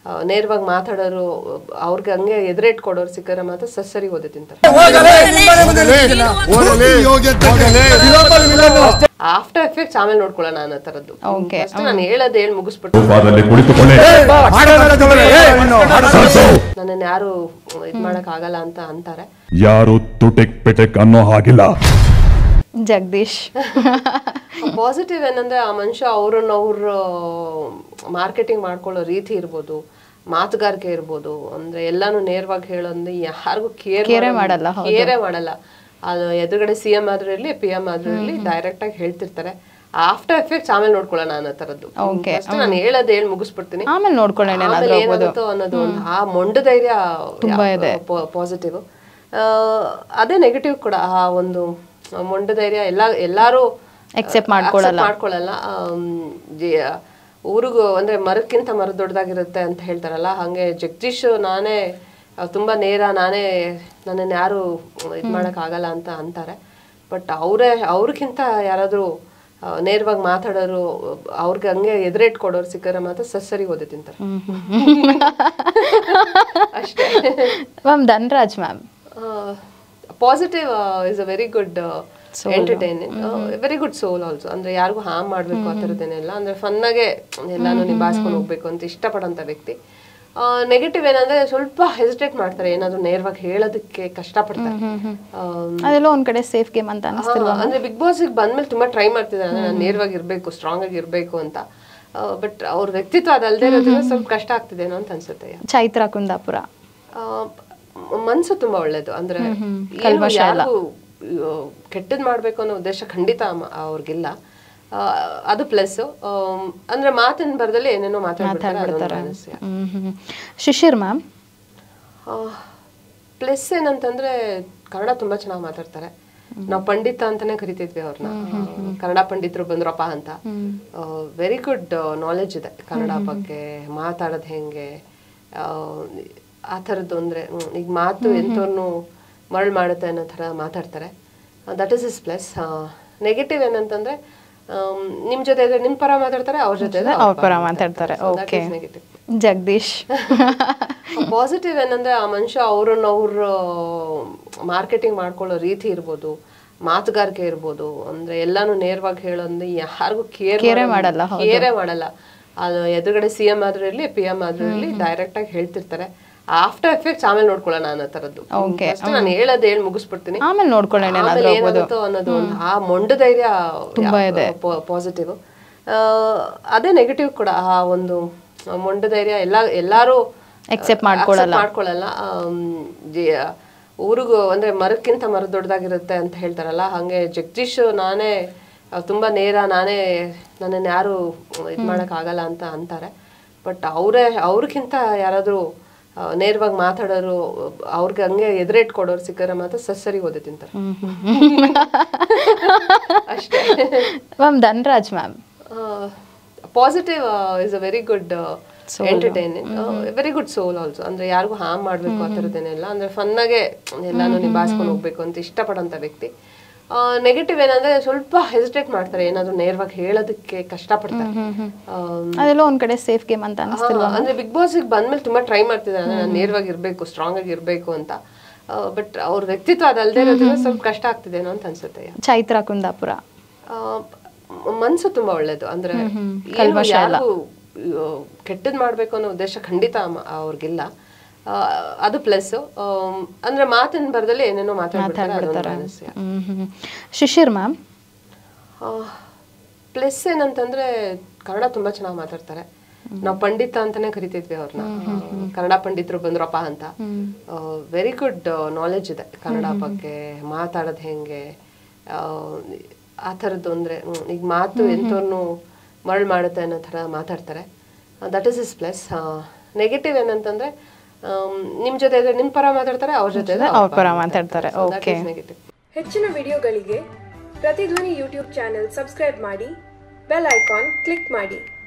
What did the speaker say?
ಆ, ನೇರವಾಗಿ ಮಾತಾಡೋರು ಅವ್ರಿಗೆ ಹಂಗೆ ಎದುರೇಟ್ ಕೊಡೋರು ಸಿಕ್ಕರೆ ಮಾತ್ರ ಸಸ್ಸರಿ ಓದಿ ತಿಂತಾರೆ ಆಫ್ಟರ್ ಎಫೆಕ್ಟ್ಸ್ ಆಮೇಲೆ ನೋಡ್ಕೊಳ್ಳೋಣ ಅನ್ನೋ ಥರದ್ದು ಫಸ್ಟ್ ನಾನು ಹೇಳೋದು ಹೇಳಿ ಮುಗಿಸ್ಬಿಟ್ಟು ಸೋಫಾದಲ್ಲಿ ಕುಳಿತುಕೊಳ್ಳಿ ನನ್ನನ್ನು ಯಾರು ಇದು ಮಾಡಕ್ ಆಗಲ್ಲ ಅಂತ ಅಂತಾರೆ ಯಾರು ತುಟೆಕ್ ಪೆಟೆಕ್ ಅನ್ನೋ ಹಾಗಿಲ್ಲ ಜಗದೀಶ್ ಪಾಸಿಟಿವ್ ಏನಂದ್ರೆ ಆ ಮನುಷ್ಯ ಅವ್ರನ್ನ ಅವ್ರು ಮಾರ್ಕೆಟಿಂಗ್ ಮಾಡ್ಕೊಳ್ಳೋ ರೀತಿ ಇರ್ಬೋದು ಮಾತುಗಾರಿಕೆ ಇರ್ಬೋದು ಅಂದ್ರೆ ಎಲ್ಲಾನು ನೇರವಾಗಿ ಹೇಳೋದು ಯಾರಿಗೂ ಕೇರ್ ಕೇರೇ ಮಾಡಲ್ಲ, ಹೌದು. ಕೇರೇ ಮಾಡಲ್ಲ ಅದು ಎದುರುಗಡೆ ಸಿ ಎಂ ಆದ್ರೂ ಇರ್ಲಿ ಪಿ ಎಂ ಆದ್ರೂ ಇರ್ಲಿ ಡೈರೆಕ್ಟ್ ಆಗಿ ಹೇಳ್ತಿರ್ತಾರೆ ಆಫ್ಟರ್ ಎಫೆಕ್ಟ್ಸ್ ಆಮೇಲೆ ನೋಡ್ಕೊಳ್ಳೋಣ ಅನ್ನೋ ಥರದ್ದು Okay. ಫಸ್ಟ್ ನಾನು ಹೇಳೋದು ಹೇಳಿ ಮುಗಿಸ್ಬಿಡ್ತೀನಿ ಆಮೇಲೆ ನೋಡ್ಕೊಳ್ಳೋಣ ಆಮೇಲೆ ಏನಾದ್ರೂ ಹೋಗ್ಬೋದು ಏನಾಗುತ್ತೋ ಅನ್ನೋದು ಒಂದು ಆ ಮೊಂಡು ಧೈರ್ಯ ತುಂಬಾ ಇದೆ. ಪಾಸಿಟಿವ್ ಅದೇ ನೆಗೆಟಿವ್ ಕೂಡ ಆ ಒಂದು ಮೊಂಡು ಧೈರ್ಯ ಎಲ್ಲ ಎಲ್ಲಾರು Accept ಮಾಡ್ಕೊಳಲ್ಲ. accept ಮಾಡ್ಕೊಳಲ್ಲ ಆಮ್, ಜಿ- ಊರಿಗೂ ಅಂದ್ರೆ ಮರಕ್ಕಿಂತ ಮರ ದೊಡ್ಡದಾಗಿರುತ್ತೆ ಅಂತ ಹೇಳ್ತಾರಲ್ಲ ಹಂಗೆ ಜಗದೀಶ್ ನಾನೇ ಆ, ತುಂಬಾ ನೇರ ನಾನೇ ನನ್ನನ್ನು ಯಾರು ಇದು ಮಾಡಕ್ ಆಗಲ್ಲ ಅಂತ ಅಂತಾರೆ ಬಟ್ ಅವರೇ ಅವ್ರಿಗಿಂತ ಯಾರಾದ್ರೂ ಆ, ನೇರವಾಗಿ ಮಾತಾಡೋರು ಅವ್ರಿಗೆ ಹಂಗೆ ಎದುರೇಟ್ ಕೊಡೋರು ಸಿಕ್ಕರೆ ಮಾತ್ರ ಸಸ್ಸರಿ ಓದಿ ತಿಂತಾರೆ ಅಷ್ಟೇ ma'am Dhanraj ma'am positive is a very good entertaining very good soul also ಅಂದ್ರೆ ಯಾರಿಗೂ ಹಾರ್ಮ್ ಮಾಡ್ಬೇಕು ಆ ಥರದ್ದೇನಿಲ್ಲ ಅಂದ್ರೆ ಫನ್ನಾಗೆ ಎಲ್ಲಾನು ನಿಭಾಯಿಸ್ಕೊಂಡು ಹೋಗ್ಬೇಕು ಅಂತ ಇಷ್ಟಪಡೋಂಥ ವ್ಯಕ್ತಿ ನೆಗೆಟಿವ್ ಏನಂದ್ರೆ ಸ್ವಲ್ಪ ಹೆಸಿಟೇಟ್ ಮಾಡ್ತಾರೆ ಏನಾದ್ರು ನೇರವಾಗಿ ಹೇಳೋದಕ್ಕೆ ಕಷ್ಟಪಡ್ತಾರೆ ಆಮ್, ಅದೆಲ್ಲ ಒಂದ್ ಕಡೆ ಸೇಫ್ ಗೇಮ್ ಅಂತ ಅನಿಸ್ತಿಲ್ಲ ಹಾ, ಅಂದ್ರೆ ಬಿಗ್ ಬಾಸ್ ಬಂದ್ಮೇಲೆ ತುಂಬಾ ಟ್ರೈ ಮಾಡ್ತಿದ್ದಾರೆ ಅಂದ್ರೆ ನಾನು ನೇರವಾಗಿ ಇರ್ಬೇಕು ಸ್ಟ್ರಾಂಗ್ ಆಗಿ ಇರ್ಬೇಕು ಅಂತ ಬಟ್ ಅವ್ರ ವ್ಯಕ್ತಿತ್ವ ಅದಲ್ದೇ ಇರೋದ್ರಿಂದ ಸ್ವಲ್ಪ ಕಷ್ಟ ಆಗ್ತಿದೇನೋ ಅಂತ ಅನ್ಸುತ್ತೆ ಚೈತ್ರ ಕುಂದಾಪುರ ಆ, ಮ- ಮನ್ಸು ತುಂಬಾ ಒಳ್ಳೇದು ಅಂದ್ರೆ ಏನು ಯಾರಿಗೂ ಕೆಟ್ಟದ್ ಮಾಡ್ಬೇಕು ಅನ್ನೋ ಉದ್ದೇಶ ಖಂಡಿತ ಮ- ಅವ್ರಿಗಿಲ್ಲ ಆ, ಅದು ಪ್ಲಸ್ ಅಂದ್ರೆ ಮಾತಿನ ಬರದಲ್ಲಿ ಏನೇನೋ ಮಾತಾಡ್ಬಿಡ್ತಾರೆ ಅದೊಂದು minus. ಹ್ಮ್ ಹ್ಮ್ ಶಿಶಿರ್ ಮ್ಯಾಮ್ ಆ, ಪ್ಲಸ್ ಏನಂತಂದ್ರೆ ಕನ್ನಡ ತುಂಬಾ ಚೆನ್ನಾಗಿ ಮಾತಾಡ್ತಾರೆ ನಾವು ಪಂಡಿತ ಅಂತಾನೆ ಕರಿತಿದ್ವಿ ಅವ್ರನ್ನ ಕನ್ನಡ ಪಂಡಿತರು ಬಂದ್ರಪ್ಪ ಅಂತ ವೆರಿ ಗುಡ್ ನಾಲೆಜ್ ಇದೆ ಕನ್ನಡ ಬಗ್ಗೆ ಮಾತಾಡೋದು ಹೆಂಗೆ ಆ, ಆ ಥರದ್ದು ಅಂದ್ರೆ ಹ್ಮ್, ಈಗ ಮಾತು ಎಂಥವ್ರನ್ನು ಮರಳು ಮಾಡುತ್ತೆ ಅನ್ನೋ ಥರ ಮಾತಾಡ್ತಾರೆ that is is plus negative ಏನಂತಂದ್ರೆ ಆಮ್, ನಿಮ್ ಜೊತೆ ಇದ್ರೆ ನಿಮ್ ಪರ ಮಾತಾಡ್ತಾರೆ ಅವ್ರ ಜೊತೆ ಇದ್ರೆ ಅವ್ರ ಪರ ಮಾತಾಡ್ತಾರೆ ಓಕೆ ನೆಗೆಟಿವ್ ಜಗದೀಶ್ ಪಾಸಿಟಿವ್ ಏನಂದ್ರೆ ಆ ಮನುಷ್ಯ ಅವ್ರನ್ನ ಅವ್ರು ಮಾರ್ಕೆಟಿಂಗ್ ಮಾಡ್ಕೊಳ್ಳೋ ರೀತಿ ಇರ್ಬೋದು ಮಾತುಗಾರಿಕೆ ಇರ್ಬೋದು ಅಂದ್ರೆ ಎಲ್ಲಾನು ನೇರವಾಗಿ ಹೇಳೋದು ಯಾರಿಗೂ ಕೇರ್ ಕೇರೇ ಮಾಡಲ್ಲ, ಹೌದು. ಕೇರೇ ಮಾಡಲ್ಲ ಅದು ಎದುರುಗಡೆ ಸಿ ಎಂ ಆದ್ರೂ ಇರ್ಲಿ ಪಿ ಎಂ ಆದ್ರೂ ಇರ್ಲಿ ಡೈರೆಕ್ಟ್ ಆಗಿ ಹೇಳ್ತಿರ್ತಾರೆ ಆಫ್ಟರ್ ಎಫೆಕ್ಟ್ಸ್ ಆಮೇಲೆ ನೋಡ್ಕೊಳ್ಳೋಣ ಅನ್ನೋ ಥರದ್ದು Okay. ಫಸ್ಟ್ ನಾನು ಹೇಳೋದು ಹೇಳಿ ಮುಗಿಸ್ಬಿಡ್ತೀನಿ ಆಮೇಲೆ ನೋಡ್ಕೊಳ್ಳೋಣ ಏನಾದ್ರೂ ಆಮೇಲೆ ಹೋಗ್ಬೋದು ಏನಾಗುತ್ತೋ ಅನ್ನೋದು ಒಂದು ಆ ಮೊಂಡು ಧೈರ್ಯ ತುಂಬಾ ಇದೆ. ಪಾಸಿಟಿವ್ ಅದೇ ನೆಗೆಟಿವ್ ಕೂಡ ಆ ಒಂದು ಮೊಂಡು ಧೈರ್ಯ ಎಲ್ಲ ಎಲ್ಲಾರು Accept ಮಾಡ್ಕೊಳಲ್ಲ. accept ಮಾಡ್ಕೊಳಲ್ಲ ಆಮ್, ಜಿ- ಊರಿಗೂ ಅಂದ್ರೆ ಮರಕ್ಕಿಂತ ಮರ ದೊಡ್ಡದಾಗಿರುತ್ತೆ ಅಂತ ಹೇಳ್ತಾರಲ್ಲ ಹಂಗೆ ಜಗದೀಶ್ ನಾನೇ ಆ, ತುಂಬಾ ನೇರ ನಾನೇ ನನ್ನನ್ನು ಯಾರು ಇದು ಮಾಡಕ್ ಆಗಲ್ಲ ಅಂತ ಅಂತಾರೆ ಬಟ್ ಅವರೇ ಅವ್ರಿಗಿಂತ ಯಾರಾದ್ರೂ ಆ, ನೇರವಾಗಿ ಮಾತಾಡೋರು ಅವ್ರಿಗೆ ಹಂಗೆ ಎದುರೇಟ್ ಕೊಡೋರು ಸಿಕ್ಕರೆ ಮಾತ್ರ ಸಸ್ಸರಿ ಓದಿ ತಿಂತಾರೆ ಅಷ್ಟೇ ma'am Dhanraj ma'am positive is a very good entertaining very good soul also ಅಂದ್ರೆ ಯಾರಿಗೂ ಹಾರ್ಮ್ ಮಾಡ್ಬೇಕು ಆ ಥರದ್ದೇನಿಲ್ಲ ಅಂದ್ರೆ ಫನ್ನಾಗೆ ಎಲ್ಲಾನು ನಿಭಾಯಿಸ್ಕೊಂಡು ಹೋಗ್ಬೇಕು ಅಂತ ಇಷ್ಟಪಡೋಂಥ ವ್ಯಕ್ತಿ ನೆಗೆಟಿವ್ ಏನಂದ್ರೆ ಸ್ವಲ್ಪ ಹೆಸಿಟೇಟ್ ಮಾಡ್ತಾರೆ ಏನಾದ್ರು ನೇರವಾಗಿ ಹೇಳೋದಕ್ಕೆ ಕಷ್ಟಪಡ್ತಾರೆ ಆಮ್, ಅದೆಲ್ಲ ಒಂದ್ ಕಡೆ ಸೇಫ್ ಗೇಮ್ ಅಂತ ಅನಿಸ್ತಿಲ್ಲ ಹಾ, ಅಂದ್ರೆ ಬಿಗ್ ಬಾಸ್ ಬಂದ್ಮೇಲೆ ತುಂಬಾ ಟ್ರೈ ಮಾಡ್ತಿದ್ದಾರೆ ಅಂದ್ರೆ ನಾನು ನೇರವಾಗಿ ಇರ್ಬೇಕು ಸ್ಟ್ರಾಂಗ್ ಆಗಿ ಇರ್ಬೇಕು ಅಂತ ಬಟ್ ಅವ್ರ ವ್ಯಕ್ತಿತ್ವ ಅದಲ್ದೇ ಇರೋದ್ರಿಂದ ಸ್ವಲ್ಪ ಕಷ್ಟ ಆಗ್ತಿದೇನೋ ಅಂತ ಅನ್ಸುತ್ತೆ ಚೈತ್ರ ಕುಂದಾಪುರ ಆ, ಮ- ಮನ್ಸು ತುಂಬಾ ಒಳ್ಳೇದು ಅಂದ್ರೆ ಏನು ಯಾರಿಗೂ ಕೆಟ್ಟದ್ ಮಾಡ್ಬೇಕು ಅನ್ನೋ ಉದ್ದೇಶ ಖಂಡಿತ ಮ- ಅವ್ರಿಗಿಲ್ಲ ಆ, ಅದು ಪ್ಲಸ್ ಅಂದ್ರೆ ಮಾತಿನ ಬರದಲ್ಲಿ ಏನೇನೋ ಮಾತಾಡ್ಬಿಡ್ತಾರೆ ಅದೊಂದು minus. ಹ್ಮ್ ಹ್ಮ್ ಶಿಶಿರ್ ಮ್ಯಾಮ್ ಪ್ಲಸ್ ಏನಂತಂದ್ರೆ ಕನ್ನಡ ತುಂಬಾ ಚೆನ್ನಾಗಿ ಮಾತಾಡ್ತಾರೆ ನಾವು ಪಂಡಿತ ಅಂತಾನೆ ಕರಿತಿದ್ವಿ ಅವ್ರನ್ನ ಕನ್ನಡ ಪಂಡಿತರು ಬಂದ್ರಪ್ಪ ಅಂತ ವೆರಿ ಗುಡ್ ನಾಲೆಜ್ ಇದೆ ಕನ್ನಡ ಬಗ್ಗೆ ಮಾತಾಡೋದು ಹೆಂಗೆ ಆ, ಆ ಥರದ್ದು ಅಂದ್ರೆ ಹ್ಮ್, ಈಗ ಮಾತು ಎಂಥವ್ರನ್ನು ಮರಳು ಮಾಡುತ್ತೆ ಅನ್ನೋ ಥರ ಮಾತಾಡ್ತಾರೆ that is is plus negative ಏನಂತಂದ್ರೆ ಆಮ್, ನಿಮ್ ಜೊತೆ ಇದ್ರೆ ನಿಮ್ ಪರ ಮಾತಾಡ್ತಾರೆ ಅವ್ರ ಜೊತೆ ಇದ್ರೆ ಅವ್ರ ಪರ ಮಾತಾಡ್ತಾರೆ ಓಕೆ ನೆಗೆಟಿವ್ ಹೆಚ್ಚಿನ ವಿಡಿಯೋಗಳಿಗೆ ಪ್ರತಿಧ್ವನಿ ಯೂಟ್ಯೂಬ್ ಚಾನೆಲ್ ಸಬ್ಸ್ಕ್ರೈಬ್ ಮಾಡಿ ಬೆಲ್ ಐಕಾನ್ ಕ್ಲಿಕ್ ಮಾಡಿ